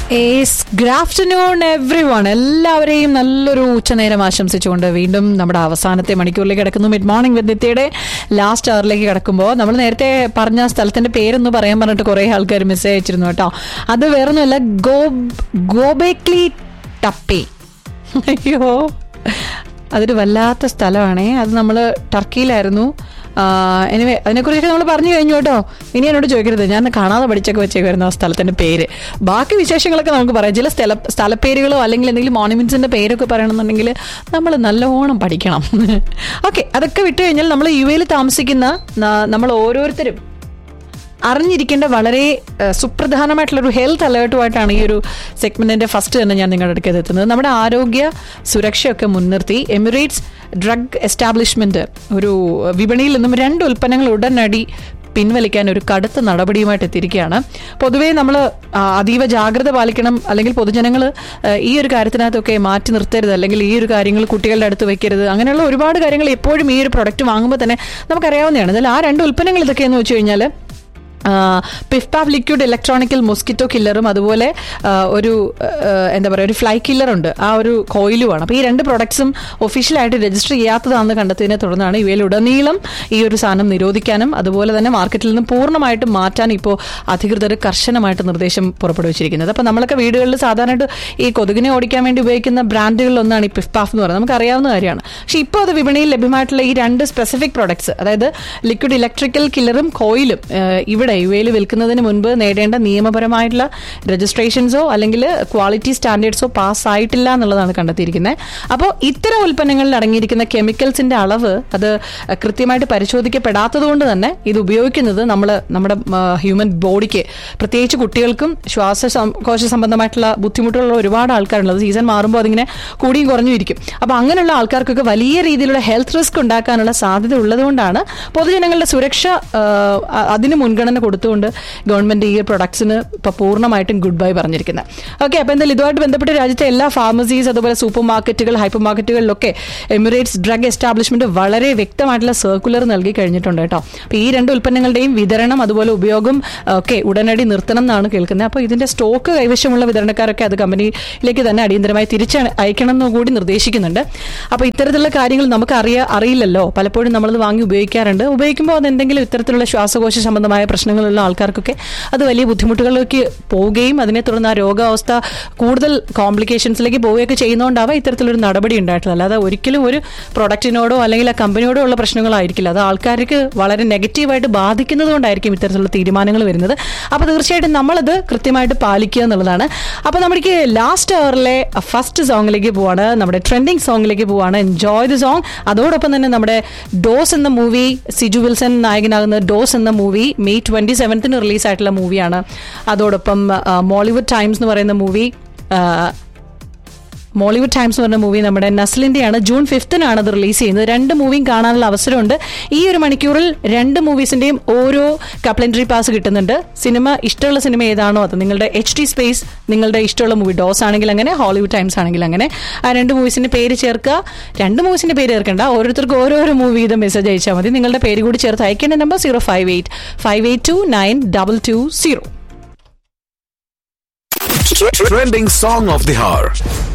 Good afternoon every one എല്ലാവരെയും നല്ലൊരു ഉച്ചനേരം ആശംസിച്ചുകൊണ്ട് വീണ്ടും നമ്മുടെ അവസാനത്തെ മണിക്കൂറിലേക്ക് കിടക്കുന്നു മിഡ് മോർണിംഗ് വിദ്യയുടെ ലാസ്റ്റ് അവറിലേക്ക് കിടക്കുമ്പോൾ നമ്മൾ നേരത്തെ പറഞ്ഞ സ്ഥലത്തിന്റെ പേരൊന്ന് പറയാൻ പറഞ്ഞിട്ട് കുറേ ആൾക്കാർ മെസ്സേജ് അയച്ചിരുന്നു കേട്ടോ അത് വേറൊന്നുമല്ല ഗോ ഗോബേക്ലി ടപ്പി അയ്യോ അതൊരു വല്ലാത്ത സ്ഥലമാണേ അത് നമ്മൾ ടർക്കിയിലായിരുന്നു എനിവേ അതിനെക്കുറിച്ചൊക്കെ നമ്മൾ പറഞ്ഞു കഴിഞ്ഞു കേട്ടോ ഇനി എന്നോട് ചോദിക്കരുത് ഞാൻ കാണാതെ പഠിച്ചൊക്കെ വെച്ചേക്കുമായിരുന്നു ആ സ്ഥലത്തിന്റെ പേര് ബാക്കി വിശേഷങ്ങളൊക്കെ നമുക്ക് പറയാം ചില സ്ഥല സ്ഥലപ്പേരുകളോ അല്ലെങ്കിൽ എന്തെങ്കിലും മോണുമെന്റ്സിന്റെ പേരൊക്കെ പറയണമെന്നുണ്ടെങ്കിൽ നമ്മൾ നല്ലോണം പഠിക്കണം ഓക്കെ അതൊക്കെ വിട്ടു കഴിഞ്ഞാൽ നമ്മൾ യു എയിൽ താമസിക്കുന്ന ന- നമ്മൾ ഓരോരുത്തരും അറിഞ്ഞിരിക്കേണ്ട വളരെ ഏഹ്, സുപ്രധാനമായിട്ടുള്ള ഒരു ഹെൽത്ത് അലേർട്ടുമായിട്ടാണ് ഈ ഒരു സെഗ്മെന്റിന്റെ ഫസ്റ്റ് തന്നെ ഞാൻ നിങ്ങളുടെ അടുക്കൽ എത്തുന്നത് നമ്മുടെ ആരോഗ്യ സുരക്ഷയൊക്കെ മുൻനിർത്തി എമിറേറ്റ്സ് ഡ്രഗ് എസ്റ്റാബ്ലിഷ്മെന്റ് ഒരു വിപണിയിൽ നിന്നും രണ്ട് ഉൽപ്പന്നങ്ങൾ ഉടനടി പിൻവലിക്കാൻ ഒരു കടുത്ത നടപടിയുമായിട്ട് എത്തിയിരിക്കുകയാണ് പൊതുവേ നമ്മൾ അതീവ ജാഗ്രത പാലിക്കണം അല്ലെങ്കിൽ പൊതുജനങ്ങൾ ഈ ഒരു കാര്യത്തിനകത്തൊക്കെ മാറ്റി നിർത്തരുത് അല്ലെങ്കിൽ ഈ ഒരു കാര്യങ്ങൾ കുട്ടികളുടെ അടുത്ത് വെക്കരുത് അങ്ങനെയുള്ള ഒരുപാട് കാര്യങ്ങൾ എപ്പോഴും ഈ ഒരു പ്രൊഡക്റ്റ് വാങ്ങുമ്പോൾ തന്നെ നമുക്കറിയാവുന്നതാണ് അതിൽ ആ രണ്ട് ഉൽപ്പന്നങ്ങൾ ഇതൊക്കെയെന്ന് വെച്ച് കഴിഞ്ഞാൽ പിഫ്പാഫ് ലിക്വിഡ് ഇലക്ട്രോണിക്കൽ മൊസ്കിറ്റോ കില്ലറും അതുപോലെ ആ, ഒരു ആ, എന്താ പറയുക ഒരു ഫ്ലൈ കില്ലറുണ്ട് ആ ഒരു കോയിലുമാണ് അപ്പോൾ ഈ രണ്ട് പ്രൊഡക്ട്സും ഒഫീഷ്യലായിട്ട് രജിസ്റ്റർ ചെയ്യാത്തതാണെന്ന് കണ്ടെത്തിയതിനെ തുടർന്നാണ് ഇവയിൽ ഉടനീളം ഈ ഒരു സാധനം നിരോധിക്കാനും അതുപോലെ തന്നെ മാർക്കറ്റിൽ നിന്ന് പൂർണ്ണമായിട്ടും മാറ്റാൻ ഇപ്പോൾ അധികൃതർ കർശനമായിട്ട് നിർദ്ദേശം പുറപ്പെടുവിച്ചിരിക്കുന്നത് അപ്പോൾ നമ്മളൊക്കെ വീടുകളിൽ സാധാരണയായിട്ട് ഈ കൊതുകിനെ ഓടിക്കാൻ വേണ്ടി ഉപയോഗിക്കുന്ന ബ്രാൻഡുകളിലൊന്നാണ് ഈ പിഫ്പാഫ് എന്ന് പറയുന്നത് നമുക്ക് അറിയാവുന്ന കാര്യമാണ് പക്ഷേ ഇപ്പോൾ അത് വിപണിയിൽ ലഭ്യമായിട്ടുള്ള ഈ രണ്ട് സ്പെസിഫിക് പ്രൊഡക്ട്സ് അതായത് ലിക്വിഡ് ഇലക്ട്രിക്കൽ കില്ലറും കോയിലും ഏഹ്, ഇവിടെ യു എയിൽ വിൽക്കുന്നതിന് മുൻപ് നേടേണ്ട നിയമപരമായിട്ടുള്ള രജിസ്ട്രേഷൻസോ അല്ലെങ്കിൽ ക്വാളിറ്റി സ്റ്റാൻഡേർഡ്സോ പാസ് ആയിട്ടില്ല എന്നുള്ളതാണ് കണ്ടെത്തിയിരിക്കുന്നത് അപ്പോൾ ഇത്തരം ഉൽപ്പന്നങ്ങളിൽ അടങ്ങിയിരിക്കുന്ന കെമിക്കൽസിന്റെ അളവ് അത് കൃത്യമായിട്ട് പരിശോധിക്കപ്പെടാത്തത് കൊണ്ട് തന്നെ ഇത് ഉപയോഗിക്കുന്നത് നമ്മൾ നമ്മുടെ ഹ്യൂമൻ ബോഡിക്ക് പ്രത്യേകിച്ച് കുട്ടികൾക്കും ശ്വാസകോശ സംബന്ധമായിട്ടുള്ള ബുദ്ധിമുട്ടുള്ള ഒരുപാട് ആൾക്കാരുണ്ട് അത് സീസൺ മാറുമ്പോൾ അതിങ്ങനെ കൂടിയും കുറഞ്ഞും ഇരിക്കും അപ്പോൾ അങ്ങനെയുള്ള ആൾക്കാർക്കൊക്കെ വലിയ രീതിയിലുള്ള ഹെൽത്ത് റിസ്ക് ഉണ്ടാക്കാനുള്ള സാധ്യത ഉള്ളതുകൊണ്ടാണ് പൊതുജനങ്ങളുടെ സുരക്ഷ ആ, അ- അതിന് മുൻഗണന കൊടുത്തുകൊണ്ട് ഗവൺമെന്റ് ഈ പ്രൊഡക്ട്സിന് ഇപ്പൊ പൂർണ്ണമായിട്ടും ഗുഡ് ബൈ പറഞ്ഞിരിക്കുന്നത് ഓക്കെ അപ്പൊ എന്തായാലും ഇതുമായിട്ട് ബന്ധപ്പെട്ട് രാജ്യത്തെ എല്ലാ ഫാർമസീസ് അതുപോലെ സൂപ്പർ മാർക്കറ്റുകൾ ഹൈപ്പർ മാർക്കറ്റുകളിലൊക്കെ എമിറേറ്റ്സ് ഡ്രഗ് എസ്റ്റാബ്ലിഷ്മെന്റ് വളരെ വ്യക്തമായിട്ടുള്ള സർക്കുലർ നൽകി കഴിഞ്ഞിട്ടുണ്ട് കേട്ടോ അപ്പൊ ഈ രണ്ട് ഉൽപ്പന്നങ്ങളുടെയും വിതരണം അതുപോലെ ഉപയോഗം ഒക്കെ ഉടനടി നിർത്തണം എന്നാണ് കേൾക്കുന്നത് അപ്പോൾ ഇതിന്റെ സ്റ്റോക്ക് കൈവശമുള്ള വിതരണക്കാരൊക്കെ അത് കമ്പനിയിലേക്ക് തന്നെ അടിയന്തരമായി തിരിച്ച് അയക്കണം എന്ന് കൂടി നിർദ്ദേശിക്കുന്നുണ്ട് അപ്പോൾ ഇത്തരത്തിലുള്ള കാര്യങ്ങൾ നമുക്ക് അറിയാ അറിയില്ലല്ലോ പലപ്പോഴും നമ്മളത് വാങ്ങി ഉപയോഗിക്കാറുണ്ട് ഉപയോഗിക്കുമ്പോൾ അത് എന്തെങ്കിലും ഇത്തരത്തിലുള്ള ശ്വാസകോശ സംബന്ധമായ പ്രശ്നങ്ങളുള്ള ആൾക്കാർക്കൊക്കെ അത് വലിയ ബുദ്ധിമുട്ടുകളിലേക്ക് പോവുകയും അതിനെ തുടർന്ന് ആ രോഗാവസ്ഥ കൂടുതൽ കോംപ്ലിക്കേഷൻസിലേക്ക് പോവുകയൊക്കെ ചെയ്യുന്നതുകൊണ്ടാവാം ഇത്തരത്തിലൊരു നടപടി ഉണ്ടായിട്ടുള്ളത് അല്ലാതെ ഒരിക്കലും ഒരു പ്രൊഡക്റ്റിനോടോ അല്ലെങ്കിൽ ആ കമ്പനിയോടോ ഉള്ള പ്രശ്നങ്ങളായിരിക്കില്ല അത് ആൾക്കാർക്ക് വളരെ നെഗറ്റീവായിട്ട് ബാധിക്കുന്നത് കൊണ്ടായിരിക്കും ഇത്തരത്തിലുള്ള തീരുമാനങ്ങൾ വരുന്നത് അപ്പോൾ തീർച്ചയായിട്ടും നമ്മളത് കൃത്യമായിട്ട് പാലിക്കുക എന്നുള്ളതാണ് അപ്പോൾ നമുക്ക് ലാസ്റ്റ് അവറിലെ ഫസ്റ്റ് സോങ്ങിലേക്ക് പോവാണ് നമ്മുടെ ട്രെൻഡിങ് സോങ്ങിലേക്ക് പോവാണ് എൻജോയ് ദി സോങ് അതോടൊപ്പം തന്നെ നമ്മുടെ ഡോസ് എന്ന മൂവി സിജു വിൽസൺ നായകനാകുന്ന ഡോസ് എന്ന മൂവി മെയ് ട്വന്റി സെവൻത്തിന് റിലീസായിട്ടുള്ള മൂവിയാണ് അതോടൊപ്പം മോളിവുഡ് ടൈംസ് എന്ന് പറയുന്ന മൂവി മോളിവുഡ് ടൈംസ് എന്ന് പറഞ്ഞ മൂവി നമ്മുടെ നസ്ലിന്റെയാണ് ജൂൺ ഫിഫ്തിനാണ് അത് റിലീസ് ചെയ്യുന്നത് രണ്ട് മൂവിയും കാണാനുള്ള അവസരമുണ്ട് ഈ ഒരു മണിക്കൂറിൽ രണ്ട് മൂവീസിന്റെയും ഓരോ കപ്ലൻട്രി പാസ് കിട്ടുന്നുണ്ട് സിനിമ ഇഷ്ടമുള്ള സിനിമ ഏതാണോ അത് നിങ്ങളുടെ എച്ച് ടി സ്പേസ് നിങ്ങളുടെ ഇഷ്ടമുള്ള മൂവി ഡോസ് ആണെങ്കിൽ അങ്ങനെ ഹോളിവുഡ് ടൈംസ് ആണെങ്കിൽ അങ്ങനെ ആ രണ്ട് മൂവീസിന്റെ പേര് ചേർക്കുക രണ്ട് മൂവീസിന്റെ പേര് ചേർക്കണ്ട ഓരോരുത്തർക്ക് ഓരോരോ മൂവി വീതം മെസ്സേജ് അയച്ചാൽ മതി നിങ്ങളുടെ പേര് കൂടി ചേർത്ത് അയക്കേണ്ട number zero five eight five eight two nine double two zero Trending song of the hour.